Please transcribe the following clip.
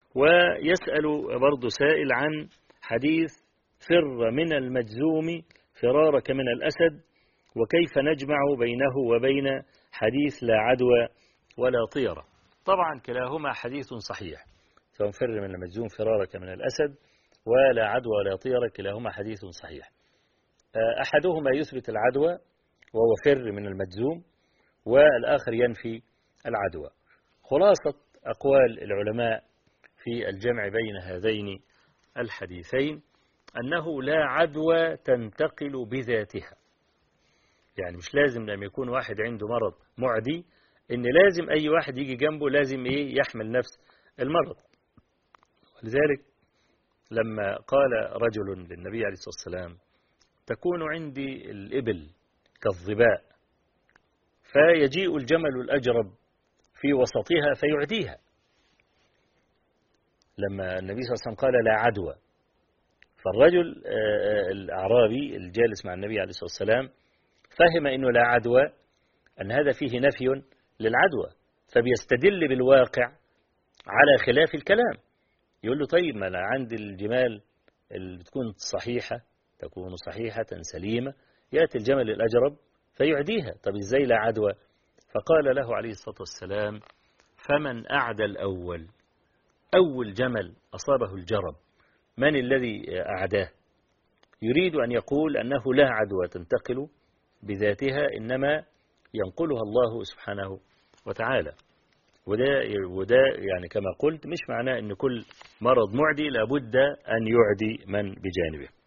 ويسأل برضو سائل عن حديث فر من المجزوم فرارك من الأسد وكيف نجمع بينه وبين حديث لا عدوى ولا طيرة طبعا كلاهما حديث صحيح سواء فر من المجزوم فرارك من الأسد ولا عدوى ولا طيرة كلاهما حديث صحيح أحدهما يثبت العدوى وهو فر من المجزوم والآخر ينفي العدوى خلاصة أقوال العلماء في الجمع بين هذين الحديثين أنه لا عدوى تنتقل بذاتها يعني مش لازم لما يكون واحد عنده مرض معدي ان لازم اي واحد يجي جنبه لازم ايه يحمل نفس المرض ولذلك لما قال رجل للنبي عليه الصلاة والسلام تكون عندي الإبل كالظباء فيجيء الجمل الأجرب في وسطها فيعديها لما النبي صلى الله عليه وسلم قال لا عدوى فالرجل الأعرابي الجالس مع النبي عليه الصلاة والسلام فهم أنه لا عدوى أن هذا فيه نفي للعدوى فبيستدل بالواقع على خلاف الكلام يقول له طيب ما أنا عندي الجمال اللي تكون صحيحة تكون صحيحة سليمة يأتي الجمل الأجرب فيعديها طب إزاي لا عدوى فقال له عليه الصلاة والسلام فمن أعدى الأول أول جمل أصابه الجرب من الذي أعداه يريد أن يقول أنه لا عدوى تنتقل بذاتها إنما ينقلها الله سبحانه وتعالى وده, وده يعني كما قلت مش معناه أن كل مرض معدي لابد أن يعدي من بجانبه